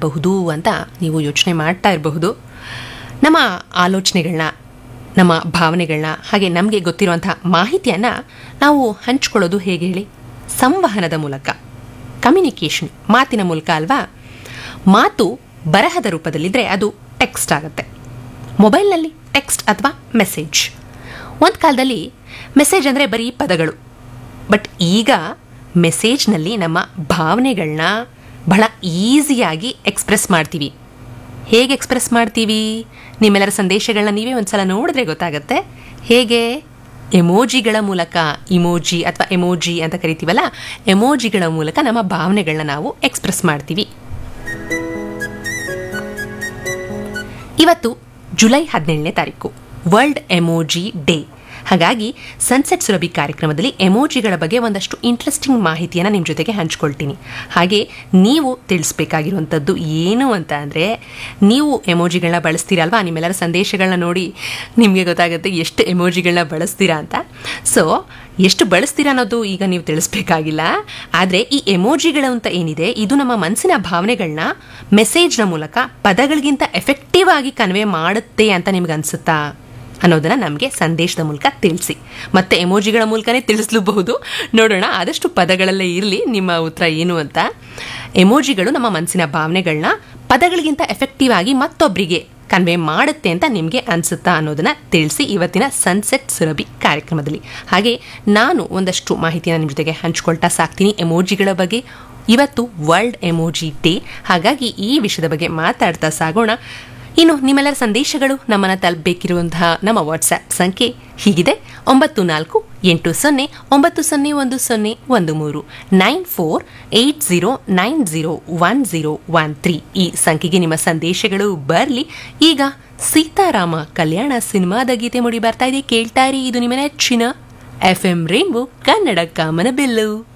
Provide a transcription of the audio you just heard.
ಮಾತನಾಡಬಹುದು ಅಂತ ನೀವು ಯೋಚನೆ ಮಾಡ್ತಾ ಇರಬಹುದು ನಮ್ಮ ಆಲೋಚನೆಗಳನ್ನ ನಮ್ಮ ಭಾವನೆಗಳನ್ನ ಹಾಗೆ ನಮಗೆ ಗೊತ್ತಿರುವಂಥ ಮಾಹಿತಿಯನ್ನು ನಾವು ಹಂಚ್ಕೊಳ್ಳೋದು ಹೇಗೆ ಹೇಳಿ ಸಂವಹನದ ಮೂಲಕ ಕಮ್ಯುನಿಕೇಷನ್ ಮಾತಿನ ಮೂಲಕ ಅಲ್ವಾ ಮಾತು ಬರಹದ ರೂಪದಲ್ಲಿದ್ದರೆ ಅದು ಟೆಕ್ಸ್ಟ್ ಆಗುತ್ತೆ ಮೊಬೈಲ್ನಲ್ಲಿ ಟೆಕ್ಸ್ಟ್ ಅಥವಾ ಮೆಸೇಜ್ ಒಂದು ಕಾಲದಲ್ಲಿ ಮೆಸೇಜ್ ಅಂದರೆ ಬರೀ ಪದಗಳು ಬಟ್ ಈಗ ಮೆಸೇಜ್ನಲ್ಲಿ ನಮ್ಮ ಭಾವನೆಗಳನ್ನ ಬಹಳ ಈಸಿಯಾಗಿ ಎಕ್ಸ್ಪ್ರೆಸ್ ಮಾಡ್ತೀವಿ ಹೇಗೆ ಎಕ್ಸ್ಪ್ರೆಸ್ ಮಾಡ್ತೀವಿ ನಿಮ್ಮೆಲ್ಲರ ಸಂದೇಶಗಳನ್ನ ನೀವೇ ಒಂದ್ಸಲ ನೋಡಿದ್ರೆ ಗೊತ್ತಾಗುತ್ತೆ ಹೇಗೆ ಎಮೋಜಿಗಳ ಮೂಲಕ ಇಮೋಜಿ ಅಥವಾ ಎಮೋಜಿ ಅಂತ ಕರಿತೀವಲ್ಲ ಎಮೋಜಿಗಳ ಮೂಲಕ ನಮ್ಮ ಭಾವನೆಗಳನ್ನ ನಾವು ಎಕ್ಸ್ಪ್ರೆಸ್ ಮಾಡ್ತೀವಿ ಇವತ್ತು ಜುಲೈ ಹದಿನೇಳನೇ ತಾರೀಕು ವರ್ಲ್ಡ್ ಎಮೋಜಿ ಡೇ ಹಾಗಾಗಿ ಸನ್ಸೆಟ್ ಸುರಭಿ ಕಾರ್ಯಕ್ರಮದಲ್ಲಿ ಎಮೋಜಿಗಳ ಬಗ್ಗೆ ಒಂದಷ್ಟು ಇಂಟ್ರೆಸ್ಟಿಂಗ್ ಮಾಹಿತಿಯನ್ನು ನಿಮ್ಮ ಜೊತೆಗೆ ಹಂಚ್ಕೊಳ್ತೀನಿ ಹಾಗೆ ನೀವು ತಿಳಿಸ್ಬೇಕಾಗಿರುವಂಥದ್ದು ಏನು ಅಂತ ಅಂದರೆ ನೀವು ಎಮೋಜಿಗಳನ್ನ ಬಳಸ್ತೀರಲ್ವಾ ನಿಮ್ಮೆಲ್ಲರ ಸಂದೇಶಗಳನ್ನ ನೋಡಿ ನಿಮಗೆ ಗೊತ್ತಾಗುತ್ತೆ ಎಷ್ಟು ಎಮೋಜಿಗಳನ್ನ ಬಳಸ್ತೀರಾ ಅಂತ ಸೊ ಎಷ್ಟು ಬಳಸ್ತೀರಾ ಅನ್ನೋದು ಈಗ ನೀವು ತಿಳಿಸ್ಬೇಕಾಗಿಲ್ಲ ಆದರೆ ಈ ಎಮೋಜಿಗಳು ಅಂತ ಏನಿದೆ ಇದು ನಮ್ಮ ಮನಸ್ಸಿನ ಭಾವನೆಗಳನ್ನ ಮೆಸೇಜ್ನ ಮೂಲಕ ಪದಗಳಿಗಿಂತ ಎಫೆಕ್ಟಿವ್ ಆಗಿ ಕನ್ವೆ ಮಾಡುತ್ತೆ ಅಂತ ನಿಮ್ಗೆ ಅನ್ಸುತ್ತಾ ಅನ್ನೋದನ್ನ ನಮಗೆ ಸಂದೇಶದ ಮೂಲಕ ತಿಳಿಸಿ ಮತ್ತೆ ಎಮೋಜಿಗಳ ಮೂಲಕನೇ ತಿಳಿಸಲೂಬಹುದು ನೋಡೋಣ ಆದಷ್ಟು ಪದಗಳಲ್ಲೇ ಇರಲಿ ನಿಮ್ಮ ಉತ್ತರ ಏನು ಅಂತ ಎಮೋಜಿಗಳು ನಮ್ಮ ಮನಸ್ಸಿನ ಭಾವನೆಗಳನ್ನ ಪದಗಳಿಗಿಂತ ಎಫೆಕ್ಟಿವ್ ಆಗಿ ಮತ್ತೊಬ್ಬರಿಗೆ ಕನ್ವೆ ಮಾಡುತ್ತೆ ಅಂತ ನಿಮಗೆ ಅನಿಸುತ್ತಾ ಅನ್ನೋದನ್ನ ತಿಳಿಸಿ ಇವತ್ತಿನ ಸನ್ಸೆಟ್ ಸುರಭಿ ಕಾರ್ಯಕ್ರಮದಲ್ಲಿ ಹಾಗೆ ನಾನು ಒಂದಷ್ಟು ಮಾಹಿತಿಯನ್ನು ನಿಮ್ಮ ಜೊತೆಗೆ ಹಂಚ್ಕೊಳ್ತಾ ಸಾಕ್ತೀನಿ ಎಮೋಜಿಗಳ ಬಗ್ಗೆ ಇವತ್ತು ವರ್ಲ್ಡ್ ಎಮೋಜಿ ಡೇ ಹಾಗಾಗಿ ಈ ವಿಷಯದ ಬಗ್ಗೆ ಮಾತಾಡ್ತಾ ಸಾಗೋಣ ಇನ್ನು ನಿಮ್ಮೆಲ್ಲರ ಸಂದೇಶಗಳು ನಮ್ಮನ್ನು ತಲುಪಬೇಕಿರುವಂತಹ ನಮ್ಮ ವಾಟ್ಸ್ಆ್ಯಪ್ ಸಂಖ್ಯೆ ಹೀಗಿದೆ ಒಂಬತ್ತು ನಾಲ್ಕು ಎಂಟು ಸೊನ್ನೆ ಒಂಬತ್ತು ಸೊನ್ನೆ ಒಂದು ಸೊನ್ನೆ ಒಂದು ಮೂರು nine four eight zero nine zero one zero one three ಈ ಸಂಖ್ಯೆಗೆ ನಿಮ್ಮ ಸಂದೇಶಗಳು ಬರಲಿ ಈಗ ಸೀತಾರಾಮ ಕಲ್ಯಾಣ ಸಿನಿಮಾದ ಗೀತೆ ಮುಡಿ ಬರ್ತಾ ಇದೆ ಕೇಳ್ತಾ ಇರಿ ಇದು ನಿಮ್ಮ ನೆಚ್ಚಿನ ಎಫ್ ಎಂ ರೇನ್ಬೋ ಕನ್ನಡ ಕಾಮನ ಬೆಲ್ಲು